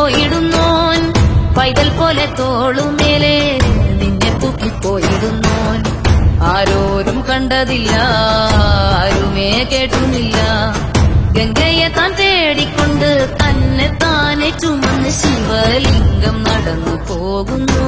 തൂക്കിപ്പോയിടുന്നോൻ പൈതൽ പോലെ തോളുമേലെ നിന്നെ തൂക്കിപ്പോയിടുന്നോൻ ആരോരും കണ്ടതില്ല ആരുമേ കേട്ടുമില്ല ഗംഗയെ താൻ തേടിക്കൊണ്ട് തന്നെ താനെ ചുമന്ന് ശിവലിംഗം നടന്നു പോകുന്നു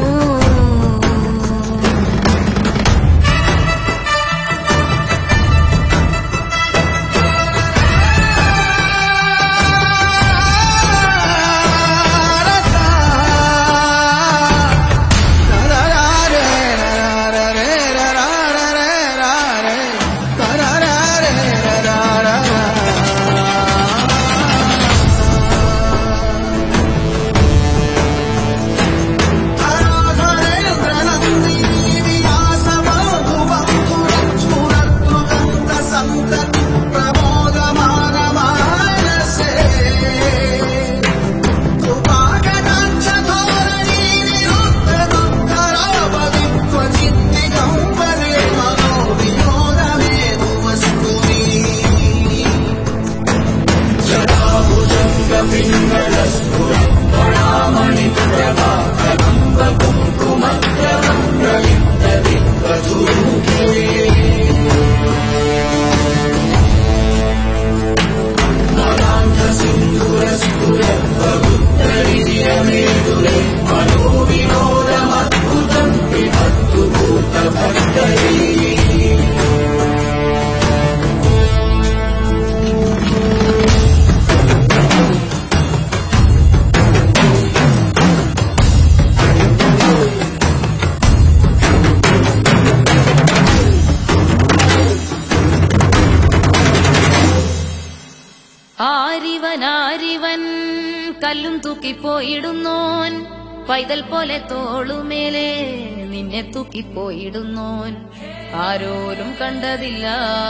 ആരിവൻ ആരിവൻ കല്ലും തൂക്കിപ്പോയിടുന്നോൻ പൈതൽ പോലെ തോളുമേലെ നിന്നെ തൂക്കിപ്പോയിടുന്നോൻ ആരോരും കണ്ടതില്ല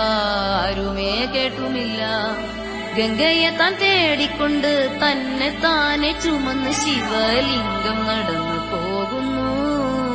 ആരുമേ കേട്ടുമില്ല ഗംഗയെ താൻ തേടിക്കൊണ്ട് തന്നെ താനെ ചുമന്ന് ശിവലിംഗം നടന്നു പോകുന്നു